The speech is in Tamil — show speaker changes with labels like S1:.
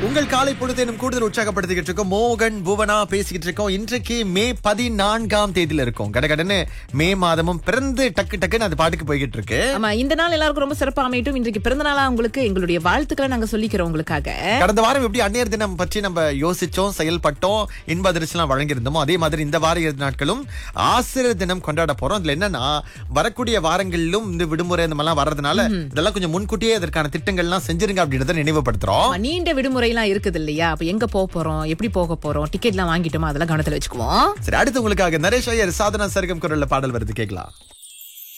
S1: உங்கள் காலை பொழுதேனும் கூடுதல் உற்சாகப்படுத்திக்கிட்டு இருக்கோம் மோகன் புவனா பேசிக்கிட்டு இருக்கோம் இன்றைக்கு மே பதினான்காம் தேதியில இருக்கோம் கடகடன்னு மே மாதமும் பிறந்து டக்கு டக்குன்னு அது பாட்டுக்கு போய்கிட்டு இருக்கு
S2: ஆமா இந்த நாள் எல்லாருக்கும் ரொம்ப சிறப்பா அமையட்டும் இன்றைக்கு பிறந்த நாளா உங்களுக்கு எங்களுடைய வாழ்த்துக்களை நாங்க சொல்லிக்கிறோம் உங்களுக்காக
S1: கடந்த வாரம் எப்படி அந்நியர் தினம் பற்றி நம்ம யோசிச்சோம் செயல்பட்டோம் இன்ப அதிர்ச்சிலாம் வழங்கியிருந்தோமோ அதே மாதிரி இந்த வார இறுதி நாட்களும் ஆசிரியர் தினம் கொண்டாட போறோம் அதுல என்னன்னா வரக்கூடிய வாரங்களிலும் இந்த விடுமுறை இந்த மாதிரிலாம் வர்றதுனால இதெல்லாம் கொஞ்சம் முன்கூட்டியே இதற்கான திட்டங்கள்லாம் செஞ்சிருங்க அப்படின்றத நினைவுபடுத்துறோம்
S2: ஆமா, நீண்ட விடுமுறை எல்லாம் இருக்குது இல்லையா அப்ப எங்க போக போறோம் எப்படி போக போறோம் டிக்கெட் எல்லாம் வாங்கிட்டோமா அதெல்லாம் கவனத்துல வச்சுக்குவோம்
S1: சரி அடுத்து உங்களுக்காக நரேஷ் ஐயர் சாதனா சருகம் குரல்ல பாடல் வருது கேட்கலாம்